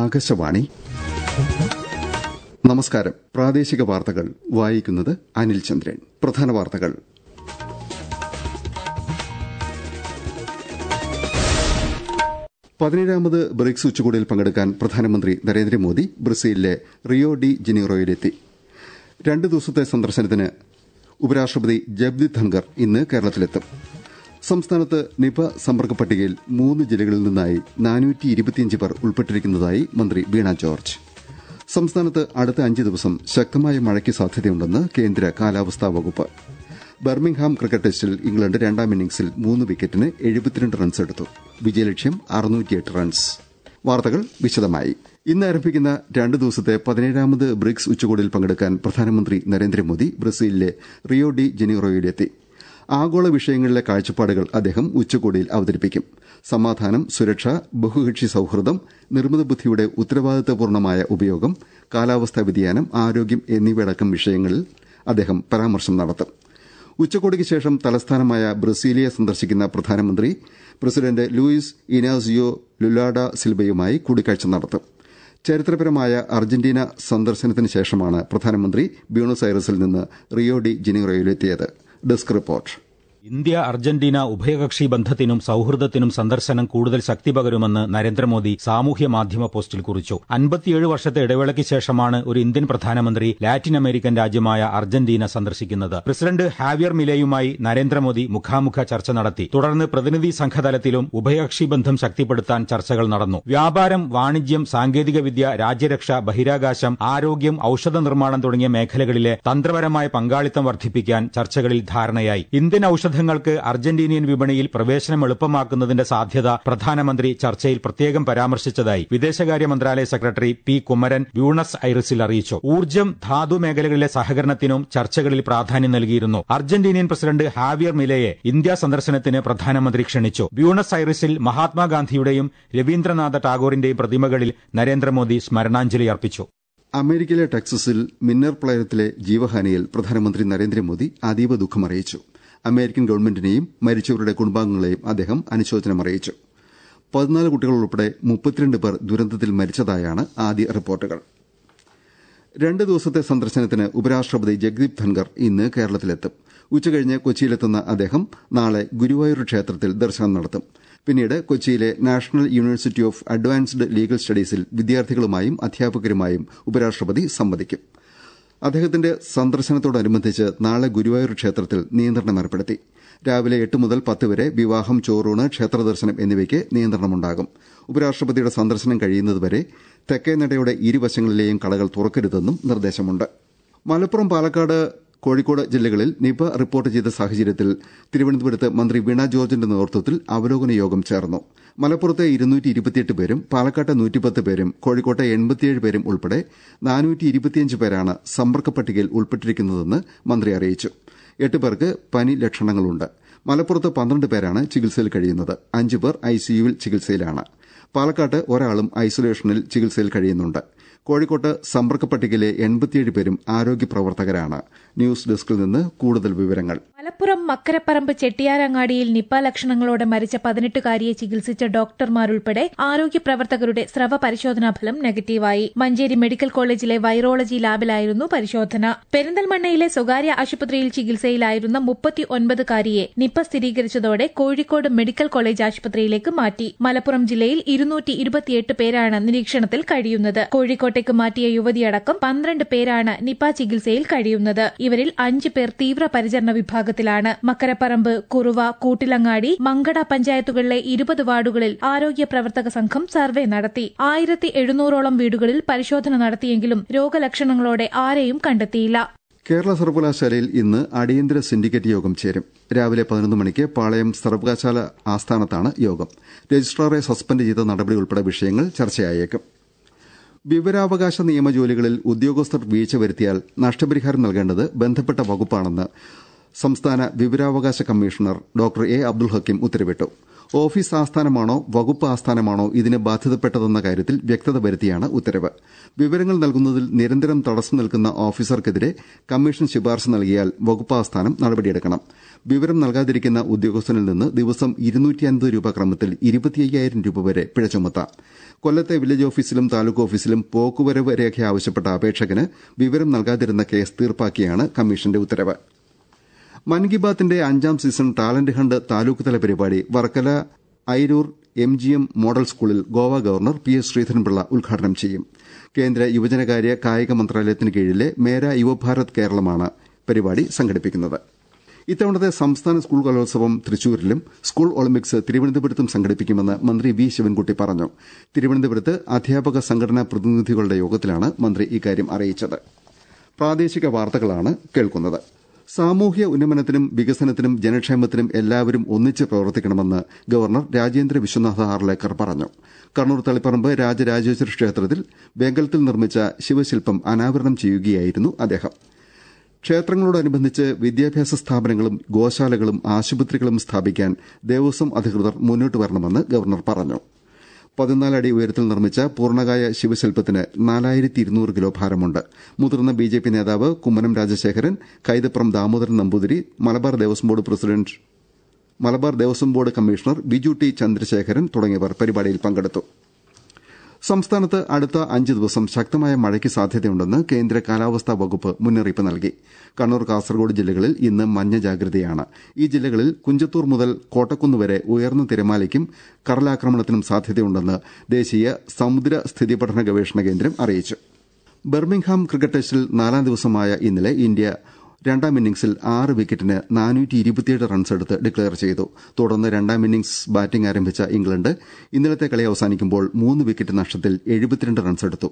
ആകാശവാണി നമസ്കാരം പ്രാദേശിക വാർത്തകൾ വായിക്കുന്നത് അനിൽ ചന്ദ്രൻ പ്രധാന വാർത്തകൾ പതിനേഴാമത് ബ്രിക്സ് ഉച്ചകോടിയിൽ പങ്കെടുക്കാൻ പ്രധാനമന്ത്രി നരേന്ദ്രമോദി ബ്രസീലിലെ റിയോ ഡി ജനീറോയിലെത്തി രണ്ട് ദിവസത്തെ സന്ദർശനത്തിന് ഉപരാഷ്ട്രപതി ജഗ്ദീപ് ധൻകർ ഇന്ന് കേരളത്തിലെത്തും സംസ്ഥാനത്ത് നിപ സമ്പർക്ക പട്ടികയിൽ മൂന്ന് ജില്ലകളിൽ നിന്നായി നാനൂറ്റി ഇരുപത്തിയഞ്ച് പേർ ഉൾപ്പെട്ടിരിക്കുന്നതായി മന്ത്രി വീണ ജോർജ് സംസ്ഥാനത്ത് അടുത്ത അഞ്ച് ദിവസം ശക്തമായ മഴയ്ക്ക് സാധ്യതയുണ്ടെന്ന് കേന്ദ്ര കാലാവസ്ഥാ വകുപ്പ് ബർമിംഗ്ഹാം ക്രിക്കറ്റ് ടെസ്റ്റിൽ ഇംഗ്ലണ്ട് രണ്ടാം ഇന്നിംഗ്സിൽ മൂന്ന് വിക്കറ്റിന് എഴുപത്തിരണ്ട് റൺസ് എടുത്തു വിജയലക്ഷ്യം അറുന്നൂറ്റിയെട്ട് റൺസ് വാർത്തകൾ വിശദമായി ഇന്ന് ആരംഭിക്കുന്ന രണ്ട് ദിവസത്തെ പതിനേഴാമത് ബ്രിക്സ് ഉച്ചകോടിയിൽ പങ്കെടുക്കാൻ പ്രധാനമന്ത്രി നരേന്ദ്രമോദി ബ്രസീലിലെ റിയോ ഡി ജനീറോയിലെത്തി ആഗോള വിഷയങ്ങളിലെ കാഴ്ചപ്പാടുകൾ അദ്ദേഹം ഉച്ചകോടിയിൽ അവതരിപ്പിക്കും സമാധാനം സുരക്ഷ ബഹുകക്ഷി സൌഹൃദം നിർമ്മിത ബുദ്ധിയുടെ ഉത്തരവാദിത്തപൂർണമായ ഉപയോഗം കാലാവസ്ഥാ വ്യതിയാനം ആരോഗ്യം എന്നിവയടക്കം വിഷയങ്ങളിൽ അദ്ദേഹം പരാമർശം നടത്തും ഉച്ചകോടിക്ക് ശേഷം തലസ്ഥാനമായ ബ്രസീലിയെ സന്ദർശിക്കുന്ന പ്രധാനമന്ത്രി പ്രസിഡന്റ് ലൂയിസ് ഇനാസിയോ ലുലാഡ സിൽബയുമായി കൂടിക്കാഴ്ച നടത്തും ചരിത്രപരമായ അർജന്റീന സന്ദർശനത്തിന് ശേഷമാണ് പ്രധാനമന്ത്രി ബ്യൂണസ് ഐറസിൽ നിന്ന് റിയോ ഡി ജനീറോയിലെത്തിയത് ഡെസ്ക് റിപ്പോർട്ട് ഇന്ത്യ അർജന്റീന ഉഭയകക്ഷി ബന്ധത്തിനും സൌഹൃദത്തിനും സന്ദർശനം കൂടുതൽ ശക്തി പകരുമെന്ന് നരേന്ദ്രമോദി സാമൂഹ്യ മാധ്യമ പോസ്റ്റിൽ കുറിച്ചു അൻപത്തിയേഴ് വർഷത്തെ ഇടവേളയ്ക്ക് ശേഷമാണ് ഒരു ഇന്ത്യൻ പ്രധാനമന്ത്രി ലാറ്റിൻ അമേരിക്കൻ രാജ്യമായ അർജന്റീന സന്ദർശിക്കുന്നത് പ്രസിഡന്റ് ഹാവിയർ മിലയുമായി നരേന്ദ്രമോദി മുഖാമുഖ ചർച്ച നടത്തി തുടർന്ന് പ്രതിനിധി സംഘതലത്തിലും ഉഭയകക്ഷി ബന്ധം ശക്തിപ്പെടുത്താൻ ചർച്ചകൾ നടന്നു വ്യാപാരം വാണിജ്യം സാങ്കേതികവിദ്യ രാജ്യരക്ഷ ബഹിരാകാശം ആരോഗ്യം ഔഷധ നിർമ്മാണം തുടങ്ങിയ മേഖലകളിലെ തന്ത്രപരമായ പങ്കാളിത്തം വർദ്ധിപ്പിക്കാൻ ചർച്ചകളിൽ ധാരണയായി ഇന്ത്യൻ ഔഷധ ഔഷധങ്ങൾക്ക് അർജന്റീനിയൻ വിപണിയിൽ പ്രവേശനം എളുപ്പമാക്കുന്നതിന്റെ സാധ്യത പ്രധാനമന്ത്രി ചർച്ചയിൽ പ്രത്യേകം പരാമർശിച്ചതായി വിദേശകാര്യ മന്ത്രാലയ സെക്രട്ടറി പി കുമരൻ ബ്യൂണസ് ഐറിസിൽ അറിയിച്ചു ഊർജ്ജം ധാതു മേഖലകളിലെ സഹകരണത്തിനും ചർച്ചകളിൽ പ്രാധാന്യം നൽകിയിരുന്നു അർജന്റീനിയൻ പ്രസിഡന്റ് ഹാവിയർ മിലയെ ഇന്ത്യ സന്ദർശനത്തിന് പ്രധാനമന്ത്രി ക്ഷണിച്ചു ബ്യൂണസ് ഐറിസിൽ മഹാത്മാഗാന്ധിയുടെയും രവീന്ദ്രനാഥ ടാഗോറിന്റെയും പ്രതിമകളിൽ നരേന്ദ്രമോദി സ്മരണാഞ്ജലി അർപ്പിച്ചു അമേരിക്കയിലെ ടെക്സസിൽ മിന്നർ പ്രളയത്തിലെ ജീവഹാനിയിൽ പ്രധാനമന്ത്രി നരേന്ദ്രമോദി അതീവ ദുഃഖമറിയിച്ചു അമേരിക്കൻ ഗവൺമെന്റിനെയും മരിച്ചവരുടെ കുടുംബാംഗങ്ങളെയും അദ്ദേഹം അനുശോചനം അറിയിച്ചു പതിനാല് കുട്ടികൾ ഉൾപ്പെടെ മുപ്പത്തിരണ്ട് പേർ ദുരന്തത്തിൽ മരിച്ചതായാണ് ആദ്യ റിപ്പോർട്ടുകൾ രണ്ട് ദിവസത്തെ സന്ദർശനത്തിന് ഉപരാഷ്ട്രപതി ജഗ്ദീപ് ധൻകർ ഇന്ന് കേരളത്തിലെത്തും ഉച്ചകഴിഞ്ഞ് കൊച്ചിയിലെത്തുന്ന അദ്ദേഹം നാളെ ഗുരുവായൂർ ക്ഷേത്രത്തിൽ ദർശനം നടത്തും പിന്നീട് കൊച്ചിയിലെ national university of advanced legal സ്റ്റഡീസിൽ വിദ്യാർത്ഥികളുമായും അധ്യാപകരുമായും ഉപരാഷ്ട്രപതി സംവദിക്കും അദ്ദേഹത്തിന്റെ സന്ദർശനത്തോടനുബന്ധിച്ച് നാളെ ഗുരുവായൂർ ക്ഷേത്രത്തിൽ നിയന്ത്രണം ഏർപ്പെടുത്തി രാവിലെ എട്ട് മുതൽ പത്ത് വരെ വിവാഹം ചോറൂണ് ക്ഷേത്രദർശനം എന്നിവയ്ക്ക് നിയന്ത്രണമുണ്ടാകും ഉപരാഷ്ട്രപതിയുടെ സന്ദർശനം കഴിയുന്നതുവരെ തെക്കേനടയുടെ ഇരുവശങ്ങളിലെയും കടകൾ തുറക്കരുതെന്നും നിർദ്ദേശമുണ്ട് മലപ്പുറം പാലക്കാട് കോഴിക്കോട് ജില്ലകളിൽ നിപ റിപ്പോർട്ട് ചെയ്ത സാഹചര്യത്തിൽ തിരുവനന്തപുരത്ത് മന്ത്രി വീണ ജോർജിന്റെ നേതൃത്വത്തിൽ അവലോകന യോഗം ചേർന്നു മലപ്പുറത്തെ ഇരുന്നൂറ്റി ഇരുപത്തിയെട്ട് പേരും പാലക്കാട്ടെ നൂറ്റിപ്പത്ത് പേരും കോഴിക്കോട്ടെ എൺപത്തിയേഴ് പേരും ഉൾപ്പെടെ നാനൂറ്റി ഇരുപത്തിയഞ്ച് പേരാണ് സമ്പർക്ക പട്ടികയിൽ ഉൾപ്പെട്ടിരിക്കുന്നതെന്ന് മന്ത്രി അറിയിച്ചു എട്ട് പേർക്ക് പനി ലക്ഷണങ്ങളുണ്ട് മലപ്പുറത്ത് പന്ത്രണ്ട് പേരാണ് ചികിത്സയിൽ കഴിയുന്നത് അഞ്ച് പേർ ഐസിയുവിൽ ചികിത്സയിലാണ് പാലക്കാട്ട് ഒരാളും ഐസൊലേഷനിൽ ചികിത്സയിൽ കഴിയുന്നുണ്ട് കോഴിക്കോട്ട് സമ്പർക്ക പട്ടികയിലെ എൺപത്തിയേഴ് പേരും ആരോഗ്യ പ്രവർത്തകരാണ് ന്യൂസ് ഡെസ്കിൽ നിന്ന് കൂടുതൽ വിവരങ്ങൾ മലപ്പുറം മക്കരപ്പറമ്പ് ചെട്ടിയാരങ്ങാടിയിൽ നിപ്പ ലക്ഷണങ്ങളോടെ മരിച്ച പതിനെട്ടുകാരിയെ ചികിത്സിച്ച ഡോക്ടർമാരുൾപ്പെടെ ആരോഗ്യ പ്രവർത്തകരുടെ സ്രവ പരിശോധനാ ഫലം നെഗറ്റീവായി മഞ്ചേരി മെഡിക്കൽ കോളേജിലെ വൈറോളജി ലാബിലായിരുന്നു പരിശോധന പെരിന്തൽമണ്ണയിലെ സ്വകാര്യ ആശുപത്രിയിൽ ചികിത്സയിലായിരുന്ന മുപ്പത്തി ഒൻപതുകാരിയെ നിപ്പ സ്ഥിരീകരിച്ചതോടെ കോഴിക്കോട് മെഡിക്കൽ കോളേജ് ആശുപത്രിയിലേക്ക് മാറ്റി മലപ്പുറം ജില്ലയിൽ ഇരുന്നൂറ്റി ഇരുപത്തിയെട്ട് പേരാണ് നിരീക്ഷണത്തിൽ കഴിയുന്നത് കോഴിക്കോട്ടേക്ക് മാറ്റിയ യുവതിയടക്കം പന്ത്രണ്ട് പേരാണ് നിപ ചികിത്സയിൽ കഴിയുന്നത് ഇവരിൽ അഞ്ച് പേർ തീവ്രപരിചരണ വിഭാഗത്തിലാണ് മക്കരപ്പറമ്പ് കുറുവ കൂട്ടിലങ്ങാടി മങ്കട പഞ്ചായത്തുകളിലെ ഇരുപത് വാർഡുകളിൽ ആരോഗ്യ പ്രവർത്തക സംഘം സർവേ നടത്തി ആയിരത്തി എഴുന്നൂറോളം വീടുകളിൽ പരിശോധന നടത്തിയെങ്കിലും രോഗലക്ഷണങ്ങളോടെ ആരെയും കണ്ടെത്തിയില്ല കേരള സർവകലാശാലയിൽ ഇന്ന് അടിയന്തര സിൻഡിക്കേറ്റ് യോഗം ചേരും രാവിലെ പതിനൊന്ന് മണിക്ക് പാളയം സർവകലാശാല ആസ്ഥാനത്താണ് യോഗം രജിസ്ട്രാറെ സസ്പെൻഡ് ചെയ്ത നടപടി ഉൾപ്പെടെ വിഷയങ്ങൾ ചർച്ചയായേക്കും വിവരാവകാശ നിയമജോലികളിൽ ഉദ്യോഗസ്ഥർ വീഴ്ച വരുത്തിയാൽ നഷ്ടപരിഹാരം നൽകേണ്ടത് ബന്ധപ്പെട്ട വകുപ്പാണെന്ന് സംസ്ഥാന വിവരാവകാശ commissioner doctor A Abdul Hakeem ഉത്തരവിട്ടു ഓഫീസ് ആസ്ഥാനമാണോ വകുപ്പ് ആസ്ഥാനമാണോ ഇതിന് ബാധ്യതപ്പെട്ടതെന്ന കാര്യത്തിൽ വ്യക്തത വരുത്തിയാണ് ഉത്തരവ് വിവരങ്ങൾ നൽകുന്നതിൽ നിരന്തരം തടസ്സം നിൽക്കുന്ന ഓഫീസർക്കെതിരെ കമ്മീഷൻ ശുപാർശ നൽകിയാൽ വകുപ്പ് ആസ്ഥാനം നടപടിയെടുക്കണം വിവരം നൽകാതിരിക്കുന്ന ഉദ്യോഗസ്ഥനിൽ നിന്ന് ദിവസം രൂപ ക്രമത്തിൽ ഇരുപത്തിയ്യായിരം രൂപ വരെ പിഴ ചുമത്താം കൊല്ലത്തെ വില്ലേജ് ഓഫീസിലും താലൂക്ക് ഓഫീസിലും പോക്കുവരവ് രേഖ ആവശ്യപ്പെട്ട അപേക്ഷകന് വിവരം നൽകാതിരുന്ന കേസ് തീർപ്പാക്കിയാണ് കമ്മീഷന്റെ ഉത്തരവ് മൻ കി ബാത്തിന്റെ അഞ്ചാം സീസൺ ടാലന്റ് ഹണ്ട് താലൂക്ക് തല പരിപാടി Varkala Airoor M G M model സ്കൂളിൽ Goa governor P S Sreedharan Pillai ഉദ്ഘാടനം ചെയ്യും കേന്ദ്ര യുവജനകാര്യ കായിക മന്ത്രാലയത്തിന് കീഴിലെ മേര യുവഭാരത് കേരളമാണ് പരിപാടി സംഘടിപ്പിക്കുന്നത് ഇത്തവണത്തെ സംസ്ഥാന സ്കൂൾ കലോത്സവം തൃശൂരിലും സ്കൂൾ ഒളിമ്പിക്സ് തിരുവനന്തപുരത്തും സംഘടിപ്പിക്കുമെന്ന് മന്ത്രി വി ശിവൻകുട്ടി പറഞ്ഞു തിരുവനന്തപുരത്ത് അധ്യാപക സംഘടനാ പ്രതിനിധികളുടെ യോഗത്തിലാണ് മന്ത്രി ഇക്കാര്യം അറിയിച്ചത് പ്രാദേശിക വാർത്തകളാണ് കേൾക്കുന്നത് സാമൂഹ്യ ഉന്നമനത്തിനും വികസനത്തിനും ജനക്ഷേമത്തിനും എല്ലാവരും ഒന്നിച്ച് പ്രവർത്തിക്കണമെന്ന് ഗവർണർ രാജേന്ദ്ര വിശ്വനാഥ ആർലേക്കർ പറഞ്ഞു കണ്ണൂർ തളിപ്പറമ്പ് രാജരാജേശ്വര ക്ഷേത്രത്തിൽ വെങ്കലത്തിൽ നിർമ്മിച്ച ശിവശില്പം അനാവരണം ചെയ്യുകയായിരുന്നു അദ്ദേഹം ക്ഷേത്രങ്ങളോടനുബന്ധിച്ച് വിദ്യാഭ്യാസ സ്ഥാപനങ്ങളും ഗോശാലകളും ആശുപത്രികളും സ്ഥാപിക്കാൻ ദേവസ്വം അധികൃതർ മുന്നോട്ട് വരണമെന്ന് ഗവർണർ പറഞ്ഞു പതിനാലടി ഉയരത്തിൽ നിർമ്മിച്ച പൂർണ്ണകായ ശിവശില്പത്തിന് നാലായിരത്തി ഇരുന്നൂറ് കിലോ ഭാരമുണ്ട് മുതിർന്ന ബി ജെ പി നേതാവ് Kummanam Rajasekharan Kaithapram Damodaran Namboothiri Malabar Devaswom board president Malabar Devaswom board commissioner Biju T Chandrasekharan തുടങ്ങിയവർ പരിപാടിയിൽ പങ്കെടുത്തു സംസ്ഥാനത്ത് അടുത്ത അഞ്ച് ദിവസം ശക്തമായ മഴയ്ക്ക് സാധ്യതയുണ്ടെന്ന് കേന്ദ്ര കാലാവസ്ഥാ വകുപ്പ് മുന്നറിയിപ്പ് നൽകി കണ്ണൂർ കാസർഗോഡ് ജില്ലകളിൽ ഇന്ന് മഞ്ഞ ജാഗ്രതയാണ് ഈ ജില്ലകളിൽ കുഞ്ചത്തൂർ മുതൽ കോട്ടക്കുന്ന് വരെ ഉയർന്ന തിരമാലയ്ക്കും കടലാക്രമണത്തിനും സാധ്യതയുണ്ടെന്ന് ദേശീയ സമുദ്ര സ്ഥിതി പഠന ഗവേഷണ കേന്ദ്രം അറിയിച്ചു ബർമിംഗ്ഹാം ക്രിക്കറ്റ് ടെസ്റ്റിൽ നാലാം ദിവസമായ ഇന്നലെ ഇന്ത്യ രണ്ടാം ഇന്നിംഗ്സിൽ ആറ് വിക്കറ്റിന് റൺസെടുത്ത് ഡിക്ലയർ ചെയ്തു തുടർന്ന് രണ്ടാം ഇന്നിംഗ്സ് ബാറ്റിംഗ് ആരംഭിച്ച ഇംഗ്ലണ്ട് ഇന്നലത്തെ കളി അവസാനിക്കുമ്പോൾ മൂന്ന് വിക്കറ്റ് നഷ്ടത്തിൽ റൺസെടുത്തു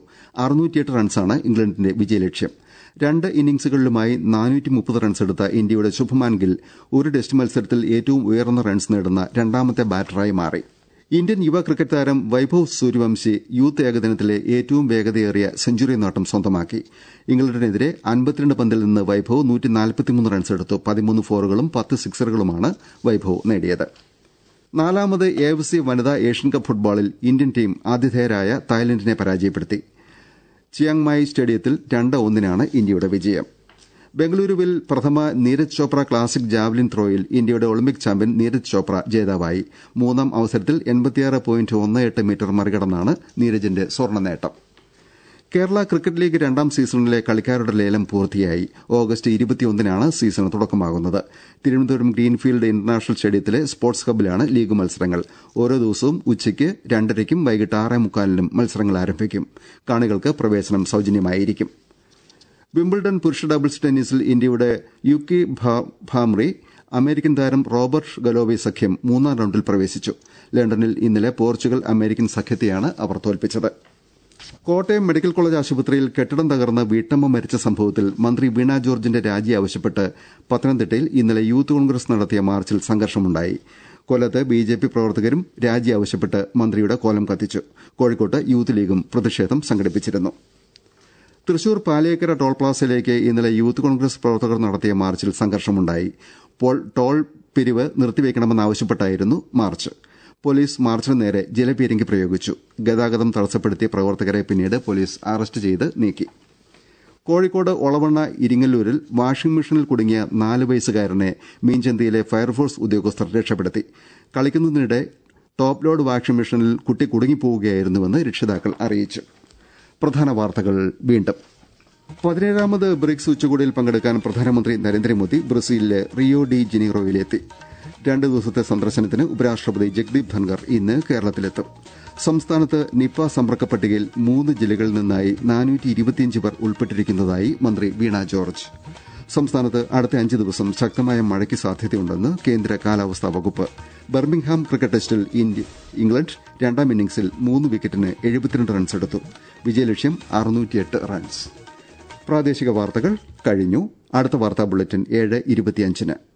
റൺസാണ് ഇംഗ്ലണ്ടിന്റെ വിജയലക്ഷ്യം രണ്ട് ഇന്നിംഗ്സുകളിലുമായി റൺസെടുത്ത ഇന്ത്യയുടെ ശുഭ്മാൻ ഗിൽ ഒരു ടെസ്റ്റ് മത്സരത്തിൽ ഏറ്റവും ഉയർന്ന റൺസ് നേടുന്ന രണ്ടാമത്തെ ബാറ്ററായി മാറി ഇന്ത്യൻ യുവ ക്രിക്കറ്റ് താരം വൈഭവ് സൂര്യവംശി യൂത്ത് ഏകദിനത്തിലെ ഏറ്റവും വേഗതയേറിയ സെഞ്ചുറി നേട്ടം സ്വന്തമാക്കി ഇംഗ്ലണ്ടിനെതിരെ അൻപത്തിരണ്ട് പന്തിൽ നിന്ന് വൈഭവ് റൺസെടുത്തു പതിമൂന്ന് ഫോറുകളും പത്ത് സിക്സറുകളുമാണ് വൈഭവ് നേടിയത് നാലാമത് എ എഫ് സി വനിതാ ഏഷ്യൻ കപ്പ് ഫുട്ബോളിൽ ഇന്ത്യൻ ടീം ആതിഥേയരായ തായ്ലൻഡിനെ പരാജയപ്പെടുത്തി ചിയാങ്മായി സ്റ്റേഡിയത്തിൽ രണ്ട് ഒന്നിനാണ് ഇന്ത്യയുടെ വിജയം ബംഗളൂരുവിൽ പ്രഥമ നീരജ് ചോപ്ര ക്ലാസിക് ജാവലിൻ ത്രോയിൽ ഇന്ത്യയുടെ ഒളിമ്പിക് ചാമ്പ്യൻ നീരജ് ചോപ്ര ജേതാവായി മൂന്നാം അവസരത്തിൽ മീറ്റർ മറികടന്നാണ് നീരജിന്റെ സ്വർണ്ണ നേട്ടം കേരള ക്രിക്കറ്റ് ലീഗ് രണ്ടാം സീസണിലെ കളിക്കാരുടെ ലേലം പൂർത്തിയായി ഓഗസ്റ്റ് ഇരുപത്തിയൊന്നിനാണ് സീസണ് തുടക്കമാകുന്നത് തിരുവനന്തപുരം ഗ്രീൻഫീൽഡ് ഇന്റർനാഷണൽ സ്റ്റേഡിയത്തിലെ സ്പോർട്സ് ഹബ്ബിലാണ് ലീഗ് മത്സരങ്ങൾ ഓരോ ദിവസവും ഉച്ചയ്ക്ക് രണ്ടരയ്ക്കും വൈകിട്ട് ആറേ മുക്കാലിനും മത്സരങ്ങൾ ആരംഭിക്കും കാണികൾക്ക് പ്രവേശനം സൌജന്യമായിരിക്കും വിംബിൾഡൺ പുരുഷ ഡബിൾസ് ടെന്നീസിൽ ഇന്ത്യയുടെ യുക്കി ഭാംറി അമേരിക്കൻ താരം റോബർട്ട് ഗലോവി സഖ്യം മൂന്നാം റൌണ്ടിൽ പ്രവേശിച്ചു ലണ്ടനിൽ ഇന്നലെ പോർച്ചുഗൽ അമേരിക്കൻ സഖ്യത്തെയാണ് അവർ തോൽപ്പിച്ചത് കോട്ടയം മെഡിക്കൽ കോളേജ് ആശുപത്രിയിൽ കെട്ടിടം തകർന്ന് വീട്ടമ്മ മരിച്ച സംഭവത്തിൽ മന്ത്രി വീണ ജോർജിന്റെ രാജി ആവശ്യപ്പെട്ട് പത്തനംതിട്ടയിൽ ഇന്നലെ യൂത്ത് കോൺഗ്രസ് നടത്തിയ മാർച്ചിൽ സംഘർഷമുണ്ടായി കൊല്ലത്ത് ബി ജെ പി പ്രവർത്തകരും രാജി ആവശ്യപ്പെട്ട് മന്ത്രിയുടെ കോലം കത്തിച്ചു കോഴിക്കോട്ട് യൂത്ത് ലീഗും പ്രതിഷേധം സംഘടിപ്പിച്ചിരുന്നു തൃശൂർ പാലിയേക്കര ടോൾ പ്ലാസയിലേക്ക് ഇന്നലെ യൂത്ത് കോൺഗ്രസ് പ്രവർത്തകർ നടത്തിയ മാർച്ചിൽ സംഘർഷമുണ്ടായി ടോൾ പിരിവ് നിർത്തിവെക്കണമെന്നാവശ്യപ്പെട്ടായിരുന്നു മാർച്ച് പോലീസ് മാർച്ചിന് നേരെ ജലപീരങ്കി പ്രയോഗിച്ചു ഗതാഗതം തടസ്സപ്പെടുത്തിയ പ്രവർത്തകരെ പിന്നീട് പോലീസ് അറസ്റ്റ് ചെയ്ത് നീക്കി കോഴിക്കോട് ഒളവണ്ണ ഇരിങ്ങല്ലൂരിൽ വാഷിംഗ് മെഷീനിൽ കുടുങ്ങിയ നാല് വയസ്സുകാരനെ മീൻചന്തിയിലെ ഫയർഫോഴ്സ് ഉദ്യോഗസ്ഥർ രക്ഷപ്പെടുത്തി കളിക്കുന്നതിനിടെ ടോപ്പ് ലോഡ് വാഷിംഗ് മെഷീനിൽ കുട്ടി കുടുങ്ങിപ്പോവുകയായിരുന്നുവെന്ന് രക്ഷിതാക്കൾ അറിയിച്ചു പ്രധാന വാർത്തകൾ വീണ്ടും പതിനേഴാമത് ബ്രിക്സ് ഉച്ചകോടിയിൽ പങ്കെടുക്കാൻ പ്രധാനമന്ത്രി നരേന്ദ്രമോദി ബ്രസീലിലെ റിയോ ഡി ജനീറോയിലെത്തി രണ്ട് ദിവസത്തെ സന്ദർശനത്തിന് ഉപരാഷ്ട്രപതി ജഗ്ദീപ് ധൻഖർ ഇന്ന് കേരളത്തിലെത്തും സംസ്ഥാനത്ത് നിപ സമ്പർക്ക പട്ടികയിൽ മൂന്ന് ജില്ലകളിൽ നിന്നായി നാനൂറ്റി ഇരുപത്തിയഞ്ച് പേർ ഉൾപ്പെട്ടിരിക്കുന്നതായി മന്ത്രി വീണ ജോർജ് സംസ്ഥാനത്ത് അടുത്ത അഞ്ച് ദിവസം ശക്തമായ മഴയ്ക്ക് സാധ്യതയുണ്ടെന്ന് കേന്ദ്ര കാലാവസ്ഥാ വകുപ്പ് ബർമിംഗ്ഹാം ക്രിക്കറ്റ് ടെസ്റ്റിൽ ഇന്ത്യ ഇംഗ്ലണ്ട് രണ്ടാം ഇന്നിംഗ്സിൽ മൂന്ന് വിക്കറ്റിന് എഴുപത്തിരണ്ട് റൺസ് എടുത്തു വിജയലക്ഷ്യം അറുന്നൂറ്റിയെട്ട് റൺസ് പ്രാദേശിക വാർത്തകൾ കഴിഞ്ഞു അടുത്ത വാർത്താ ബുള്ളറ്റിൻ ഏഴ് ഇരുപത്തിയഞ്ചിന്